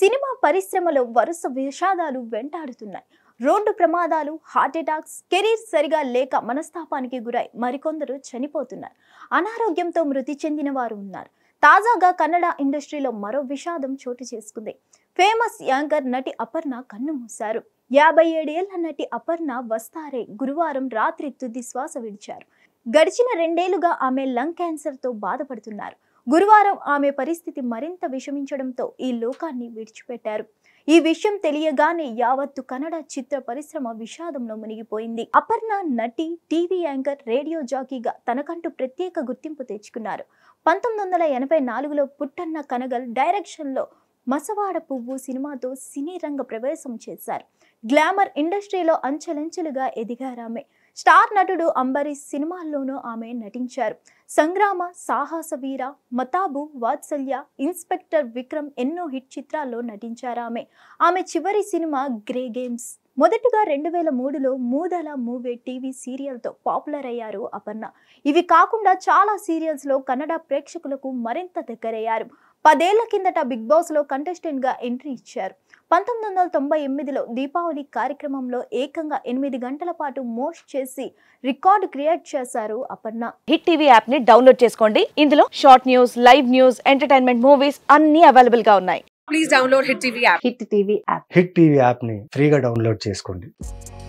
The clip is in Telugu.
సినిమా పరిశ్రమలో వరుస విషాదాలు వెంటాడుతున్నాయి రోడ్డు ప్రమాదాలు హార్ట్ అటాక్స్ కెరీర్ సరిగా లేక మనస్తాపానికి గురై మరికొందరు చనిపోతున్నారు అనారోగ్యంతో మృతి చెందిన వారు ఉన్నారు తాజాగా కన్నడ ఇండస్ట్రీలో మరో విషాదం చోటు చేసుకుంది ఫేమస్ యాంకర్ నటి అపర్ణ కన్ను మూశారు యాభై ఏడేళ్ల నటి అపర్ణ వస్తారే గురువారం రాత్రి తుది శ్వాస విడిచారు గడిచిన రెండేళ్లుగా ఆమె లంగ్ క్యాన్సర్తో బాధపడుతున్నారు గురువారం ఆమె పరిస్థితి మరింత విషమించడంతో ఈ లోకాన్ని విడిచిపెట్టారు ఈ విషయం తెలియగానే యావత్తు కన్నడ చిత్ర పరిశ్రమ విషాదంలో మునిగిపోయింది అపర్ణ నటి టీవీ యాంకర్ రేడియో జాకీగా తనకంటూ ప్రత్యేక గుర్తింపు తెచ్చుకున్నారు పంతొమ్మిది వందల ఎనభై నాలుగులో పుట్టన్న కనగల్ డైరెక్షన్లో మసవాడ పువ్వు సినిమాతో సినీ రంగ ప్రవేశం చేశారు గ్లామర్ ఇండస్ట్రీలో అంచెలంచెలుగా ఎదిగారామె స్టార్ నటుడు అంబరీష్ సినిమాల్లోనూ ఆమె నటించారు సంగ్రామ సాహస వీర మతాబు వాత్సల్య ఇన్స్పెక్టర్ విక్రమ్ ఎన్నో హిట్ చిత్రాల్లో నటించారామె ఆమె చివరి సినిమా గ్రే గేమ్స్ మొదటగా రెండు వేల మూడులో మూదల మూవే టీవీ సీరియల్తో పాపులర్ అయ్యారు అపర్ణ ఇవి కాకుండా చాలా సీరియల్స్లో కన్నడ ప్రేక్షకులకు మరింత దగ్గరయ్యారు పదేళ్ల కిందట బిగ్ బాస్లో కంటెస్టెంట్గా ఎంట్రీ ఇచ్చారు పంతొమ్మిది వందల తొంభై ఎనిమిదిలో దీపావళి కార్యక్రమంలో ఏకంగా ఎనిమిది గంటల పాటు మోస్ట్ చేసి రికార్డు క్రియేట్ చేశారు అపర్ణ హిట్ టీవీ యాప్ ని డౌన్లోడ్ చేసుకోండి ఇందులో short news live news entertainment movies అన్ని అవైలబుల్ గా ఉన్నాయి please download Hit TV app. Hit TV app Hit TV యాప్ని ఫ్రీగా డౌన్లోడ్ చేసుకోండి